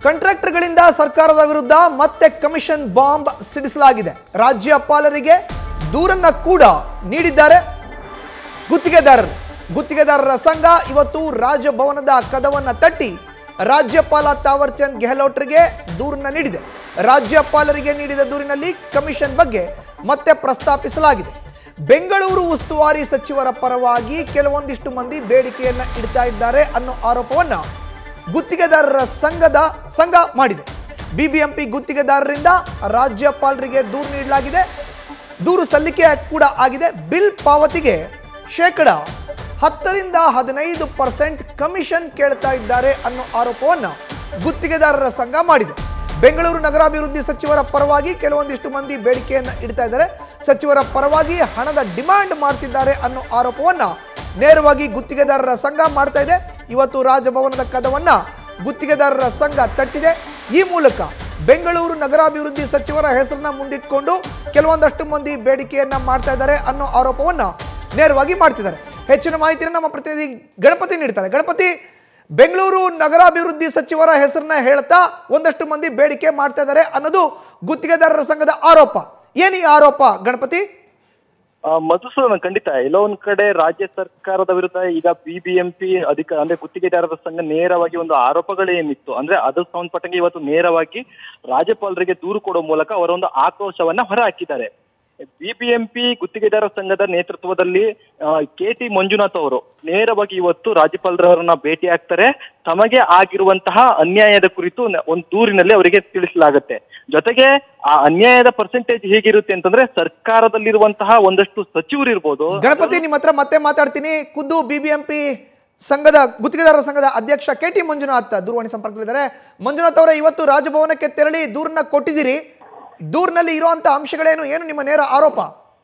ಕಾಂಟ್ರಾಕ್ಟರ್ಗಳಿಂದ ಸರ್ಕಾರದ ವಿರುದ್ಧ ಮತ್ತೆ ಕಮಿಷನ್ ಬಾಂಬ್ ಸಿಡಿಸಲಾಗಿದೆ ರಾಜ್ಯಪಾಲರಿಗೆ ದೂರನ್ನ ಕೂಡ ನೀಡಿದ್ದಾರೆ ಗುತ್ತಿಗೆದಾರರು ಗುತ್ತಿಗೆದಾರರ ಸಂಘ ಇವತ್ತು ರಾಜಭವನದ ಕದವನ್ನ ತಟ್ಟಿ ರಾಜ್ಯಪಾಲ ತಾವರ್ ಚಂದ್ ಗೆಹ್ಲೋಟ್ರಿಗೆ ದೂರನ್ನ ನೀಡಿದೆ ರಾಜ್ಯಪಾಲರಿಗೆ ನೀಡಿದ ದೂರಿನಲ್ಲಿ ಕಮಿಷನ್ ಬಗ್ಗೆ ಮತ್ತೆ ಪ್ರಸ್ತಾಪಿಸಲಾಗಿದೆ ಬೆಂಗಳೂರು ಉಸ್ತುವಾರಿ ಸಚಿವರ ಪರವಾಗಿ ಕೆಲವೊಂದಿಷ್ಟು ಮಂದಿ ಬೇಡಿಕೆಯನ್ನ ಇಡ್ತಾ ಇದ್ದಾರೆ ಅನ್ನೋ ಆರೋಪವನ್ನ ಗುತ್ತಿಗೆದಾರರ ಸಂಘದ ಸಂಘ ಮಾಡಿದೆ ಬಿಬಿಎಂಪಿ ಗುತ್ತಿಗೆದಾರರಿಂದ ರಾಜ್ಯಪಾಲರಿಗೆ ದೂರು ನೀಡಲಾಗಿದೆ ದೂರು ಸಲ್ಲಿಕೆ ಕೂಡ ಆಗಿದೆ ಬಿಲ್ ಪಾವತಿಗೆ ಶೇಕಡ ಹತ್ತರಿಂದ ಹದಿನೈದು ಪರ್ಸೆಂಟ್ ಕಮಿಷನ್ ಕೇಳ್ತಾ ಇದ್ದಾರೆ ಅನ್ನೋ ಆರೋಪವನ್ನ ಗುತ್ತಿಗೆದಾರರ ಸಂಘ ಮಾಡಿದೆ ಬೆಂಗಳೂರು ನಗರಾಭಿವೃದ್ಧಿ ಸಚಿವರ ಪರವಾಗಿ ಕೆಲವೊಂದಿಷ್ಟು ಮಂದಿ ಬೇಡಿಕೆಯನ್ನ ಇಡ್ತಾ ಇದ್ದಾರೆ ಸಚಿವರ ಪರವಾಗಿ ಹಣದ ಡಿಮಾಂಡ್ ಮಾಡ್ತಿದ್ದಾರೆ ಅನ್ನೋ ಆರೋಪವನ್ನ ನೇರವಾಗಿ ಗುತ್ತಿಗೆದಾರರ ಸಂಘ ಮಾಡ್ತಾ ಇದೆ ಇವತ್ತು ರಾಜಭವನದ ಕದವನ್ನ ಗುತ್ತಿಗೆದಾರರ ಸಂಘ ತಟ್ಟಿದೆ ಈ ಮೂಲಕ ಬೆಂಗಳೂರು ನಗರಾಭಿವೃದ್ಧಿ ಸಚಿವರ ಹೆಸರನ್ನ ಮುಂದಿಟ್ಕೊಂಡು ಕೆಲವೊಂದಷ್ಟು ಮಂದಿ ಬೇಡಿಕೆಯನ್ನ ಮಾಡ್ತಾ ಇದ್ದಾರೆ ಅನ್ನೋ ಆರೋಪವನ್ನ ನೇರವಾಗಿ ಮಾಡ್ತಿದ್ದಾರೆ ಹೆಚ್ಚಿನ ಮಾಹಿತಿಯನ್ನು ನಮ್ಮ ಪ್ರತಿನಿಧಿ ಗಣಪತಿ ನೀಡ್ತಾರೆ ಗಣಪತಿ ಬೆಂಗಳೂರು ನಗರಾಭಿವೃದ್ಧಿ ಸಚಿವರ ಹೆಸರನ್ನ ಹೇಳ್ತಾ ಒಂದಷ್ಟು ಮಂದಿ ಬೇಡಿಕೆ ಮಾಡ್ತಾ ಇದ್ದಾರೆ ಅನ್ನೋದು ಗುತ್ತಿಗೆದಾರರ ಸಂಘದ ಆರೋಪ ಏನಿ ಆರೋಪ ಗಣಪತಿ ಆ, ಮಧುಸೂದನ್ ಖಂಡಿತ ಎಲ್ಲೋ ಒಂದ್ ಕಡೆ ರಾಜ್ಯ ಸರ್ಕಾರದ ವಿರುದ್ಧ ಈಗ ಬಿಬಿಎಂಪಿ ಅಧಿಕ ಅಂದ್ರೆ ಗುತ್ತಿಗೆದಾರರ ಸಂಘ ನೇರವಾಗಿ ಒಂದು ಆರೋಪಗಳೇನಿತ್ತು ಅಂದ್ರೆ ಅದು ಸಂಬಂಧಪಟ್ಟಂಗೆ ಇವತ್ತು ನೇರವಾಗಿ ರಾಜ್ಯಪಾಲರಿಗೆ ದೂರು ಕೊಡೋ ಮೂಲಕ ಅವರ ಒಂದು ಆಕ್ರೋಶವನ್ನ ಹೊರಹಾಕಿದ್ದಾರೆ ಬಿಬಿಎಂಪಿ ಗುತ್ತಿಗೆದಾರ ಸಂಘದ ನೇತೃತ್ವದಲ್ಲಿ ಕೆ ಟಿ ಮಂಜುನಾಥ್ ಅವರು ನೇರವಾಗಿ ಇವತ್ತು ರಾಜ್ಯಪಾಲರವರನ್ನ ಭೇಟಿ ಆಗ್ತಾರೆ ತಮಗೆ ಆಗಿರುವಂತಹ ಅನ್ಯಾಯದ ಕುರಿತು ನ- ಒಂದು ದೂರಿನಲ್ಲಿ ಅವರಿಗೆ ತಿಳಿಸಲಾಗುತ್ತೆ ಜೊತೆಗೆ ಆ ಅನ್ಯಾಯದ ಪರ್ಸೆಂಟೇಜ್ ಹೇಗಿರುತ್ತೆ ಅಂತಂದ್ರೆ ಸರ್ಕಾರದಲ್ಲಿರುವಂತಹ ಒಂದಷ್ಟು ಸಚಿವರು ಇರ್ಬೋದು ಗಣಪತಿ ನಿಮ್ಮ ಹತ್ರ ಮತ್ತೆ ಮಾತಾಡ್ತೀನಿ ಖುದ್ದು ಬಿಬಿಎಂಪಿ ಸಂಘದ ಗುತ್ತಿಗೆದಾರರ ಸಂಘದ ಅಧ್ಯಕ್ಷ ಕೆ ಟಿ ಮಂಜುನಾಥ್ ದೂರವಾಣಿ ಸಂಪರ್ಕದಲ್ಲಿದ್ದಾರೆ ಮಂಜುನಾಥ್ ಅವರೇ ಇವತ್ತು ರಾಜಭವನಕ್ಕೆ ತೆರಳಿ ದೂರನ್ನ ಕೊಟ್ಟಿದ್ದೀರಿ ದೂರಿನಲ್ಲಿ ಇರುವಂತ ಅಂಶಗಳೇನು ಏನು ನಿಮ್ಮ ನೇರ ಆರೋಪ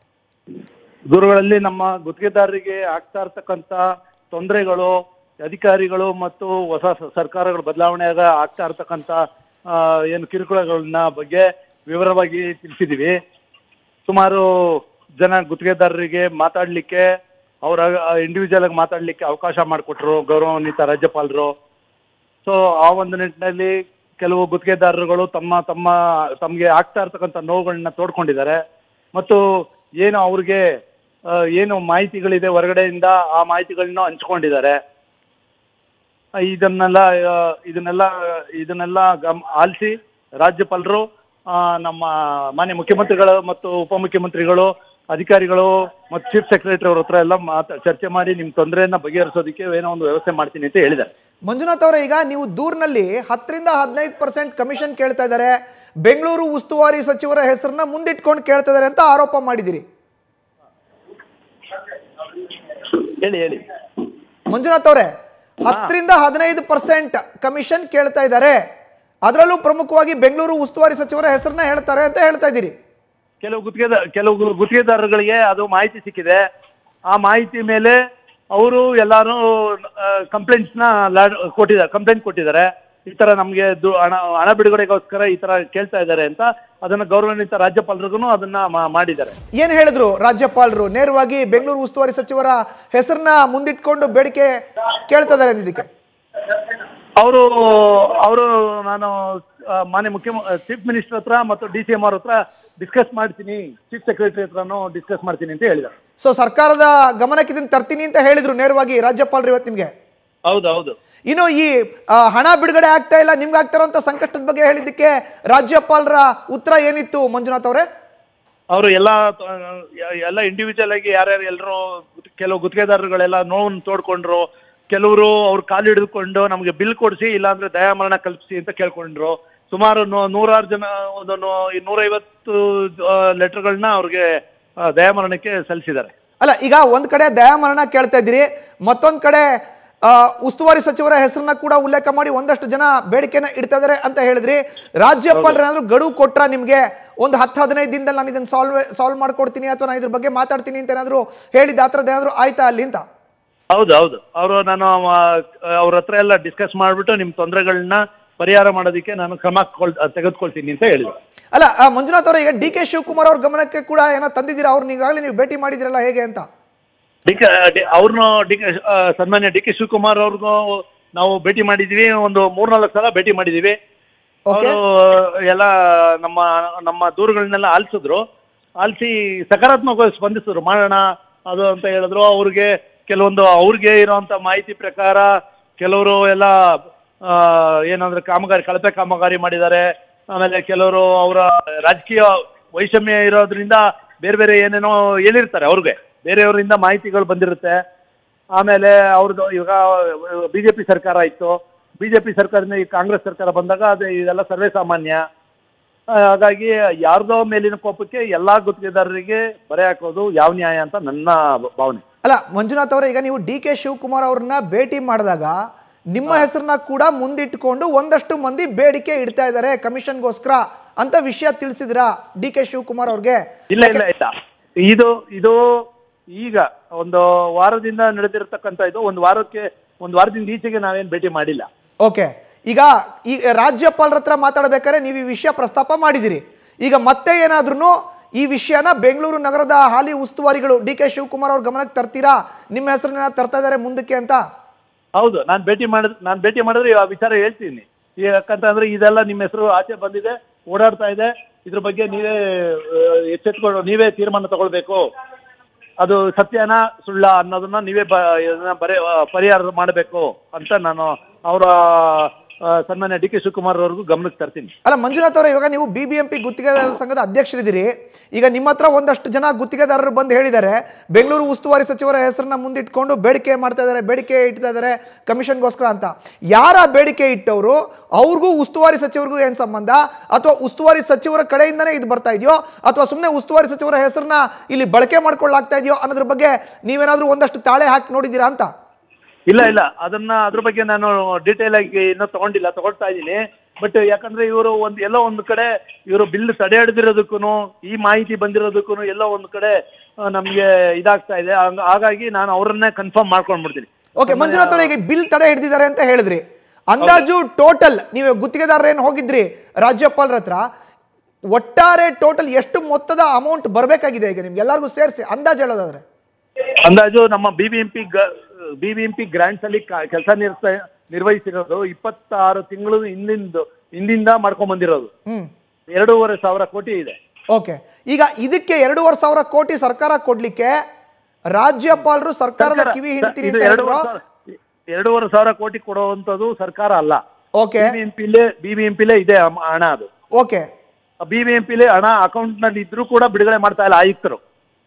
ದೂರುಗಳಲ್ಲಿ ನಮ್ಮ ಗುತ್ತಿಗೆದಾರರಿಗೆ ಆಗ್ತಾ ಇರ್ತಕ್ಕಂಥ ತೊಂದರೆಗಳು ಅಧಿಕಾರಿಗಳು ಮತ್ತು ಹೊಸ ಸ- ಸರ್ಕಾರಗಳ ಬದಲಾವಣೆಯಾಗ ಆಗ್ತಾ ಇರ್ತಕ್ಕಂಥ ಆ, ಏನು ಕಿರುಕುಳಗಳನ್ನ ಬಗ್ಗೆ ವಿವರವಾಗಿ ತಿಳಿಸಿದೀವಿ ಸುಮಾರು ಜನ ಗುತ್ತಿಗೆದಾರರಿಗೆ ಮಾತಾಡ್ಲಿಕ್ಕೆ ಅವರ ಇಂಡಿವಿಜುವಲ್ ಆಗಿ ಮಾತಾಡ್ಲಿಕ್ಕೆ ಅವಕಾಶ ಮಾಡಿಕೊಟ್ರು ಗೌರವಾನ್ವಿತ ರಾಜ್ಯಪಾಲರು ಸೊ ಆ ಒಂದು ನಿಟ್ಟಿನಲ್ಲಿ ಕೆಲವು ಗುತ್ತಿಗೆದಾರರುಗಳು ತಮ್ಮ ತಮ್ಮ ತಮಗೆ ಆಗ್ತಾ ಇರ್ತಕ್ಕಂಥ ನೋವುಗಳನ್ನ ತೋಡ್ಕೊಂಡಿದ್ದಾರೆ ಮತ್ತು ಏನು ಅವ್ರಿಗೆ ಆ, ಏನು ಮಾಹಿತಿಗಳಿದೆ ಹೊರಗಡೆಯಿಂದ ಆ ಮಾಹಿತಿಗಳನ್ನ ಹಂಚ್ಕೊಂಡಿದ್ದಾರೆ ಆ, ಇದನ್ನೆಲ್ಲ ಆ, ಇದನ್ನೆಲ್ಲ ಇದನ್ನೆಲ್ಲ ಗಮ್ ಆಲಿಸಿ ರಾಜ್ಯಪಾಲರು ಆ, ನಮ್ಮ ಮಾನ್ಯ ಮುಖ್ಯಮಂತ್ರಿಗಳು ಮತ್ತು ಉಪಮುಖ್ಯಮಂತ್ರಿಗಳು ಅಧಿಕಾರಿಗಳು ಮತ್ತು ಚೀಫ್ ಸೆಕ್ರೆಟರಿ ಅವ್ರ ಹತ್ರ ಎಲ್ಲ ಮಾತಾ ಚರ್ಚೆ ಮಾಡಿ ನಿಮ್ಮ ತೊಂದರೆಯನ್ನ ಬಗೆಹರಿಸೋದಕ್ಕೆ ಏನೋ ಒಂದು ವ್ಯವಸ್ಥೆ ಮಾಡ್ತೀನಿ ಅಂತ ಹೇಳಿದ್ದಾರೆ ಮಂಜುನಾಥ್ ಅವರೇ ಈಗ ನೀವು ದೂರಿನಲ್ಲಿ ಹತ್ತರಿಂದ ಹದಿನೈದು ಪರ್ಸೆಂಟ್ ಕಮಿಷನ್ ಕೇಳ್ತಾ ಇದ್ದಾರೆ ಬೆಂಗಳೂರು ಉಸ್ತುವಾರಿ ಸಚಿವರ ಹೆಸರನ್ನ ಮುಂದಿಟ್ಕೊಂಡು ಕೇಳ್ತಾ ಇದ್ದಾರೆ ಅಂತ ಆರೋಪ ಮಾಡಿದಿರಿ ಹೇಳಿ ಹೇಳಿ ಮಂಜುನಾಥ್ ಅವರೇ ಹತ್ತರಿಂದ ಹದಿನೈದು ಪರ್ಸೆಂಟ್ ಕಮಿಷನ್ ಕೇಳ್ತಾ ಇದ್ದಾರೆ ಅದರಲ್ಲೂ ಪ್ರಮುಖವಾಗಿ ಬೆಂಗಳೂರು ಉಸ್ತುವಾರಿ ಸಚಿವರ ಹೆಸರನ್ನ ಹೇಳ್ತಾರೆ ಅಂತ ಹೇಳ್ತಾ ಇದ್ದೀರಿ ಕೆಲವು ಗುತ್ತಿಗೆದಾರ ಕೆಲವು ಗುತ್ತಿಗೆದಾರರಿಗೆ ಅದು ಮಾಹಿತಿ ಸಿಕ್ಕಿದೆ ಆ ಮಾಹಿತಿ ಮೇಲೆ ಅವರು ಎಲ್ಲಾರು ಕಂಪ್ಲೇಂಟ್ಸ್ ನ ಲಾಡ್- ಕೊಟ್ಟಿದ್ದಾರೆ ಕಂಪ್ಲೇಂಟ್ ಕೊಟ್ಟಿದ್ದಾರೆ ಈ ತರ ನಮ್ಗೆ ದು- ಹಣ ಹಣ ಬಿಡುಗಡೆಗೋಸ್ಕರ ಈ ತರ ಕೇಳ್ತಾ ಇದ್ದಾರೆ ಅಂತ ಅದನ್ನ ಗೌರವಾನ್ವಿತ ರಾಜ್ಯಪಾಲರಿಗೂ ಅದನ್ನ ಮಾ- ಮಾಡಿದ್ದಾರೆ ಏನ್ ಹೇಳಿದ್ರು ರಾಜ್ಯಪಾಲರು ನೇರವಾಗಿ ಬೆಂಗಳೂರು ಉಸ್ತುವಾರಿ ಸಚಿವರ ಹೆಸರನ್ನ ಮುಂದಿಟ್ಕೊಂಡು ಬೇಡಿಕೆ ಕೇಳ್ತಾ ಇದ್ದಾರೆ ಅಂದಿದ್ದಕ್ಕೆ ಅವರು ಅವರು ನಾನು ಆ, ಮಾನ್ಯ ಮುಖ್ಯ ಚೀಫ್ ಮಿನಿಸ್ಟರ್ ಹತ್ರ ಮತ್ತು ಡಿ ಸಿ ಎಂ ಅವ್ರ ಹತ್ರ ಡಿಸ್ಕಸ್ ಮಾಡ್ತೀನಿ ಚೀಫ್ ಸೆಕ್ರೆಟರಿ ಹತ್ರನೂ ಡಿಸ್ಕಸ್ ಮಾಡ್ತೀನಿ ಅಂತ ಹೇಳಿದ್ದಾರೆ ಸೊ ಸರ್ಕಾರದ ಗಮನಕ್ಕೆ ಇದನ್ನ ತರ್ತೀನಿ ಅಂತ ಹೇಳಿದ್ರು ನೇರವಾಗಿ ರಾಜ್ಯಪಾಲರು ಇವತ್ತು ನಿಮ್ಗೆ ಹೌದು ಹೌದು ಇನ್ನು ಈ ಆ, ಹಣ ಬಿಡುಗಡೆ ಆಗ್ತಾ ಇಲ್ಲ ನಿಮ್ಗೆ ಆಗ್ತಾ ಇರುವಂತ ಸಂಕಷ್ಟದ ಬಗ್ಗೆ ಹೇಳಿದ್ದಕ್ಕೆ ರಾಜ್ಯಪಾಲರ ಉತ್ತರ ಏನಿತ್ತು ಮಂಜುನಾಥ್ ಅವರೇ ಅವರು ಎಲ್ಲ ಎಲ್ಲ ಇಂಡಿವಿಜುವಲ್ ಆಗಿ ಯಾರ್ಯಾರು ಎಲ್ಲರೂ ಕೆಲವು ಗುತ್ತಿಗೆದಾರರುಗಳೆಲ್ಲ ನೋವನ್ನು ತೋಡ್ಕೊಂಡ್ರು ಕೆಲವರು ಅವ್ರ ಕಾಲು ಹಿಡಿದುಕೊಂಡು ನಮಗೆ ಬಿಲ್ ಕೊಡಿಸಿ ಇಲ್ಲಾಂದ್ರೆ ದಯಾಮರಣ ಕಲ್ಪಿಸಿ ಅಂತ ಕೇಳ್ಕೊಂಡ್ರು ಸುಮಾರು ನೂ- ನೂರಾರು ಜನ ಒಂದು ನೂ- ಈ ನೂರೈವತ್ತು ಲೆಟರ್ಗಳನ್ನ ಅವ್ರಿಗೆ ಆ, ದಯಾಮರಣಕ್ಕೆ ಸಲ್ಲಿಸಿದ್ದಾರೆ ಅಲ್ಲ ಈಗ ಒಂದ್ ಕಡೆ ದಯಾಮರಣ ಕೇಳ್ತಾ ಇದ್ದೀರಿ ಮತ್ತೊಂದ್ ಕಡೆ ಆ, ಉಸ್ತುವಾರಿ ಸಚಿವರ ಹೆಸರನ್ನ ಕೂಡ ಉಲ್ಲೇಖ ಮಾಡಿ ಒಂದಷ್ಟು ಜನ ಬೇಡಿಕೆನ ಇಡ್ತಾ ಇದಾರೆ ಅಂತ ಹೇಳಿದ್ರಿ ರಾಜ್ಯಪಾಲರು ಏನಾದ್ರು ಗಡುವು ಕೊಟ್ರ ನಿಮ್ಗೆ ಒಂದು ಹತ್ತು ಹದಿನೈದು ದಿನದಲ್ಲಿ ನಾನು ಇದನ್ನ ಸಾಲ್ವ್ ಸಾಲ್ವ್ ಮಾಡ್ಕೊಡ್ತೀನಿ ಅಥವಾ ನಾನು ಇದ್ರ ಬಗ್ಗೆ ಮಾತಾಡ್ತೀನಿ ಅಂತ ಏನಾದ್ರು ಹೇಳಿದ ಆ ಥರದ್ದು ಏನಾದ್ರು ಆಯ್ತಾ ಅಲ್ಲಿ ಅಂತ ಹೌದು ಹೌದು ಅವರು ನಾನು ಅವ್ರ ಹತ್ರ ಎಲ್ಲ ಡಿಸ್ಕಸ್ ಮಾಡಿಬಿಟ್ಟು ನಿಮ್ಮ ತೊಂದರೆಗಳನ್ನ ಪರಿಹಾರ ಮಾಡೋದಕ್ಕೆ ನಾನು ಕ್ರಮ ಕೊಳ್- ತೆಗೆದುಕೊಳ್ತೀನಿ ಅಂತ ಹೇಳಿದ್ರು ಅಲ್ಲ ಆ, ಮಂಜುನಾಥ್ ಅವರು ಈಗ ಡಿ ಕೆ ಶಿವಕುಮಾರ್ ಅವ್ರ ಗಮನಕ್ಕೆ ಕೂಡ ಏನೋ ತಂದಿದ್ದೀರಾ ಅವ್ರನ್ನ ಈಗಾಗಲೇ ನೀವು ಭೇಟಿ ಮಾಡಿದಿರಲ್ಲ ಹೇಗೆ ಅಂತ ಡಿ ಕೆ ಅವ್ರನ್ನ ಡಿ ಕೆ ಸನ್ಮಾನ್ಯ ಡಿ ಕೆ ಶಿವಕುಮಾರ್ ಅವ್ರಿಗೂ ನಾವು ಭೇಟಿ ಮಾಡಿದ್ವಿ ಒಂದು ಮೂರ್ನಾಲ್ಕು ಸಲ ಭೇಟಿ ಮಾಡಿದೀವಿ Okay. ಅವರು ಎಲ್ಲ ನಮ್ಮ ನಮ್ಮ ದೂರುಗಳನ್ನೆಲ್ಲ ಆಲಿಸಿದ್ರು ಆಲಿಸಿ ಸಕಾರಾತ್ಮಕವಾಗಿ ಸ್ಪಂದಿಸಿದ್ರು ಮಾಡೋಣ ಅದು ಅಂತ ಹೇಳಿದ್ರು ಅವ್ರಿಗೆ ಕೆಲವೊಂದು ಅವ್ರಿಗೆ ಇರುವಂತ ಮಾಹಿತಿ ಪ್ರಕಾರ ಕೆಲವರು ಎಲ್ಲ ಆ, ಏನಂದ್ರೆ ಕಾಮಗಾರಿ ಕಳಪೆ ಕಾಮಗಾರಿ ಮಾಡಿದ್ದಾರೆ ಆಮೇಲೆ ಕೆಲವರು ಅವರ ರಾಜಕೀಯ ವೈಷಮ್ಯ ಇರೋದ್ರಿಂದ ಬೇರೆ ಬೇರೆ ಏನೇನೋ ಹೇಳಿರ್ತಾರೆ ಅವ್ರಿಗೆ ಬೇರೆಯವರಿಂದ ಮಾಹಿತಿಗಳು ಬಂದಿರುತ್ತೆ ಆಮೇಲೆ ಅವ್ರದ್ದು ಇವಾಗ ಬಿಜೆಪಿ ಸರ್ಕಾರ ಇತ್ತು ಬಿಜೆಪಿ ಸರ್ಕಾರದಿಂದ ಈ ಕಾಂಗ್ರೆಸ್ ಸರ್ಕಾರ ಬಂದಾಗ ಅದು ಇದೆಲ್ಲ ಸರ್ವೇ ಸಾಮಾನ್ಯ ಆ, ಹಾಗಾಗಿ ಯಾರ್ದೋ ಮೇಲಿನ ಕೋಪಕ್ಕೆ ಎಲ್ಲಾ ಗುತ್ತಿಗೆದಾರರಿಗೆ ಬರೆ ಹಾಕೋದು ಯಾವ ನ್ಯಾಯ ಅಂತ ನನ್ನ ಭಾವನೆ ಅಲ್ಲ ಮಂಜುನಾಥ್ ಅವರೇ ಈಗ ನೀವು ಡಿ ಕೆ ಶಿವಕುಮಾರ್ ಅವ್ರನ್ನ ಭೇಟಿ ಮಾಡಿದಾಗ ನಿಮ್ಮ ಹೆಸರನ್ನ ಕೂಡ ಮುಂದಿಟ್ಕೊಂಡು ಒಂದಷ್ಟು ಮಂದಿ ಬೇಡಿಕೆ ಇಡ್ತಾ ಇದ್ದಾರೆ ಕಮಿಷನ್ಗೋಸ್ಕರ ಅಂತ ವಿಷಯ ತಿಳಿಸಿದ್ರಾ ಡಿ ಕೆ ಶಿವಕುಮಾರ್ ಅವ್ರಿಗೆ ಇಲ್ಲ ಇಲ್ಲ ಇಲ್ಲ ಇದು ಇದು ಈಗ ಒಂದು ವಾರದಿಂದ ನಡೆದಿರತಕ್ಕಂತ ಇದು ಒಂದು ವಾರಕ್ಕೆ ಒಂದು ವಾರದಿಂದ ಈಚೆಗೆ ನಾವೇನ್ ಭೇಟಿ ಮಾಡಿಲ್ಲ ಓಕೆ ಈಗ ಈ ರಾಜ್ಯಪಾಲರ ಹತ್ರ ಮಾತಾಡ್ಬೇಕಾದ್ರೆ ನೀವು ಈ ವಿಷಯ ಪ್ರಸ್ತಾಪ ಮಾಡಿದಿರಿ ಈಗ ಮತ್ತೆ ಏನಾದ್ರೂ ಈ ವಿಷಯನ ಬೆಂಗಳೂರು ನಗರದ ಹಾಲಿ ಉಸ್ತುವಾರಿಗಳು ಡಿ ಕೆ ಶಿವಕುಮಾರ್ ಅವ್ರ ಗಮನಕ್ಕೆ ತರ್ತೀರಾ ನಿಮ್ಮ ಹೆಸರನ್ನ ತರ್ತಾ ಇದ್ದಾರೆ ಮುಂದಕ್ಕೆ ಅಂತ ಹೌದು ನಾನು ಭೇಟಿ ಮಾಡಿದ್ ನಾನು ಭೇಟಿ ಮಾಡಿದ್ರೆ ಆ ವಿಚಾರ ಹೇಳ್ತೀನಿ ಯಾಕಂತಂದ್ರೆ ಇದೆಲ್ಲ ನಿಮ್ಮ ಹೆಸರು ಆಚೆ ಬಂದಿದೆ ಓಡಾಡ್ತಾ ಇದೆ ಇದ್ರ ಬಗ್ಗೆ ನೀವೇ ಆ, ಎಚ್ಚೆತ್ಕೊಂಡು ನೀವೇ ತೀರ್ಮಾನ ತಗೊಳ್ಬೇಕು ಅದು ಸತ್ಯನ ಸುಳ್ಳ ಅನ್ನೋದನ್ನ ನೀವೇ ಬ ಇದನ್ನ ಬರೆ ಆ, ಪರಿಹಾರ ಮಾಡಬೇಕು ಅಂತ ನಾನು ಅವರ ಸನ್ಮಾನ್ಯ ಡಿ ಕೆ ಶಿವಕುಮಾರ್ ಅವ್ರಿಗೂ ಗಮನಕ್ಕೆ ತರ್ತೀನಿ ಅಲ್ಲ ಮಂಜುನಾಥ್ ಅವರೇ ಇವಾಗ ನೀವು ಬಿ ಬಿ ಎಂ ಪಿ ಗುತ್ತಿಗೆದಾರರ ಸಂಘದ ಅಧ್ಯಕ್ಷರಿದ್ದೀರಿ ಈಗ ನಿಮ್ಮ ಹತ್ರ ಒಂದಷ್ಟು ಜನ ಗುತ್ತಿಗೆದಾರರು ಬಂದು ಹೇಳಿದ್ದಾರೆ ಬೆಂಗಳೂರು ಉಸ್ತುವಾರಿ ಸಚಿವರ ಹೆಸರನ್ನ ಮುಂದಿಟ್ಕೊಂಡು ಬೇಡಿಕೆ ಮಾಡ್ತಾ ಇದ್ದಾರೆ ಬೇಡಿಕೆ ಇಡ್ತಾ ಇದ್ದಾರೆ ಕಮಿಷನ್ಗೋಸ್ಕರ ಅಂತ ಯಾರ ಬೇಡಿಕೆ ಇಟ್ಟವರು ಅವ್ರಿಗೂ ಉಸ್ತುವಾರಿ ಸಚಿವರಿಗೂ ಏನು ಸಂಬಂಧ ಅಥವಾ ಉಸ್ತುವಾರಿ ಸಚಿವರ ಕಡೆಯಿಂದನೇ ಇದು ಬರ್ತಾ ಇದೆಯೋ ಅಥವಾ ಸುಮ್ಮನೆ ಉಸ್ತುವಾರಿ ಸಚಿವರ ಹೆಸರನ್ನ ಇಲ್ಲಿ ಬಳಕೆ ಮಾಡ್ಕೊಳ್ಳಾಗ್ತಾ ಇದೆಯೋ ಅನ್ನೋದ್ರ ಬಗ್ಗೆ ನೀವೇನಾದ್ರೂ ಒಂದಷ್ಟು ತಾಳೆ ಹಾಕಿ ನೋಡಿದ್ದೀರಾ ಅಂತ ಇಲ್ಲ ಇಲ್ಲ ಅದನ್ನ ಅದ್ರ ಬಗ್ಗೆ ನಾನು ಡೀಟೇಲ್ ಆಗಿ ಇನ್ನೂ ತಗೊಂಡಿಲ್ಲ ತಗೊಳ್ತಾ ಇದ್ದೀನಿ ಬಟ್ ಯಾಕಂದ್ರೆ ಇವರು ಒಂದು ಎಲ್ಲೋ ಒಂದು ಕಡೆ ಇವರು ಬಿಲ್ ತಡೆ ಹಿಡಿದಿರೋದಕ್ಕೂ ಈ ಮಾಹಿತಿ ಬಂದಿರೋದಕ್ಕೂ ಎಲ್ಲೋ ಒಂದು ಕಡೆ ಆ, ನಮ್ಗೆ ಇದಾಗ್ತಾ ಇದೆ ಹಂಗ- ಹಾಗಾಗಿ ನಾನು ಅವರನ್ನೇ ಕನ್ಫರ್ಮ್ ಮಾಡ್ಕೊಂಡ್ಬಿಡ್ತೀನಿ ಓಕೆ ಮಂಜುನಾಥ್ ಅವರಿಗೆ ಬಿಲ್ ತಡೆ ಹಿಡಿದಿದ್ದಾರೆ ಅಂತ ಹೇಳಿದ್ರಿ ಅಂದಾಜು ಟೋಟಲ್ ನೀವು ಗುತ್ತಿಗೆದಾರರು ಏನು ಹೋಗಿದ್ರಿ ರಾಜ್ಯಪಾಲರ ಹತ್ರ ಒಟ್ಟಾರೆ ಟೋಟಲ್ ಎಷ್ಟು ಮೊತ್ತದ ಅಮೌಂಟ್ ಬರಬೇಕಾಗಿದೆ ಈಗ ನಿಮ್ಗೆ ಎಲ್ಲರಿಗೂ ಸೇರಿಸಿ ಅಂದಾಜು ಹೇಳೋದಾದ್ರೆ ಅಂದಾಜು ನಮ್ಮ B B M P B B M P grants ಅಲ್ಲಿ ಕೆಲಸ ನಿರ್ಸ ನಿರ್ವಹಿಸಿರೋದು ಇಪ್ಪತ್ತಾರು ತಿಂಗಳು ಹಿಂದಿಂದ ಹಿಂದಿಂದ ಮಾಡ್ಕೊಂಡ್ ಬಂದಿರೋದು ಹ್ಮ್ ಎರಡೂವರೆ ಸಾವಿರ ಕೋಟಿ ಇದೆ ಓಕೆ ಈಗ ಇದಕ್ಕೆ ಎರಡೂವರೆ ಸಾವಿರ ಕೋಟಿ ಸರ್ಕಾರ ಕೊಡ್ಲಿಕ್ಕೆ ರಾಜ್ಯಪಾಲರು ಸರ್ಕಾರದ ಸರ್ಕಾರ- ಕಿವಿ ಹಿಂಡ್ತೀರಿ ಇದು ಅಂತ ಎರಡೂವರೆ ಹೇಳಿದ್ರು ಸಾವಿರ- ಎರಡೂವರೆ ಸಾವಿರ ಕೋಟಿ ಕೊಡುವಂತದ್ದು ಸರ್ಕಾರ ಅಲ್ಲ ಓಕೆ ಬಿಬಿಎಂಪಿಲೇ ಬಿಬಿಎಂಪಿಲೇ ಇದೆ ಅಮ್- ಹಣ ಅದು ಓಕೆ ಬಿಬಿಎಂಪಿಲೇ ಹಣ ಅಕೌಂಟ್ ನಲ್ಲಿ ಇದ್ರೂ ಕೂಡ ಬಿಡುಗಡೆ ಮಾಡ್ತಾ ಇಲ್ಲ ಆಯುಕ್ತರು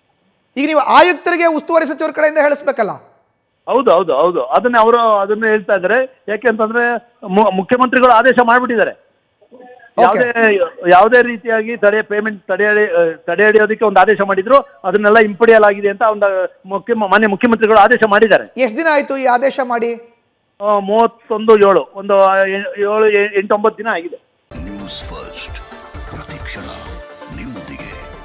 ಈಗ ನೀವು ಆಯುಕ್ತರಿಗೆ ಉಸ್ತುವಾರಿ ಸಚಿವರ ಕಡೆಯಿಂದ ಹೇಳಿಸ್ಬೇಕಲ್ಲ ಹೌದು ಹೌದು ಹೌದು ಅದನ್ನ ಅವರು ಅದನ್ನ ಹೇಳ್ತಾ ಇದ್ದಾರೆ ಯಾಕೆಂತಂದ್ರೆ ಮು- ಮುಖ್ಯಮಂತ್ರಿಗಳು ಆದೇಶ ಮಾಡ್ಬಿಟ್ಟಿದ್ದಾರೆ ಯಾವುದೇ ಯಾವುದೇ ರೀತಿಯಾಗಿ ತಡೆ ಪೇಮೆಂಟ್ ತಡೆ ತಡೆ ಹಿಡಿಯೋದಕ್ಕೆ ಒಂದು ಆದೇಶ ಮಾಡಿದ್ರು ಅದನ್ನೆಲ್ಲ ಹಿಂಪಡೆಯಲಾಗಿದೆ ಅಂತ ಒಂದು ಮುಖ್ಯ ಮಾನ್ಯ ಮುಖ್ಯಮಂತ್ರಿಗಳು ಆದೇಶ ಮಾಡಿದ್ದಾರೆ ಎಷ್ಟು ದಿನ ಆಯ್ತು ಈ ಆದೇಶ ಮಾಡಿ ಆ, ಮೂವತ್ತೊಂದು ಏಳು ಒಂದು ಆ, ಏ- ಏಳು ಎ- ಎಂಟು ಒಂಬತ್ತು ದಿನ ಆಗಿದೆ ನ್ಯೂಸ್ ಫಸ್ಟ್ ಪ್ರತಿಕ್ಷಣ ನಿಮ್ಮೊಂದಿಗೆ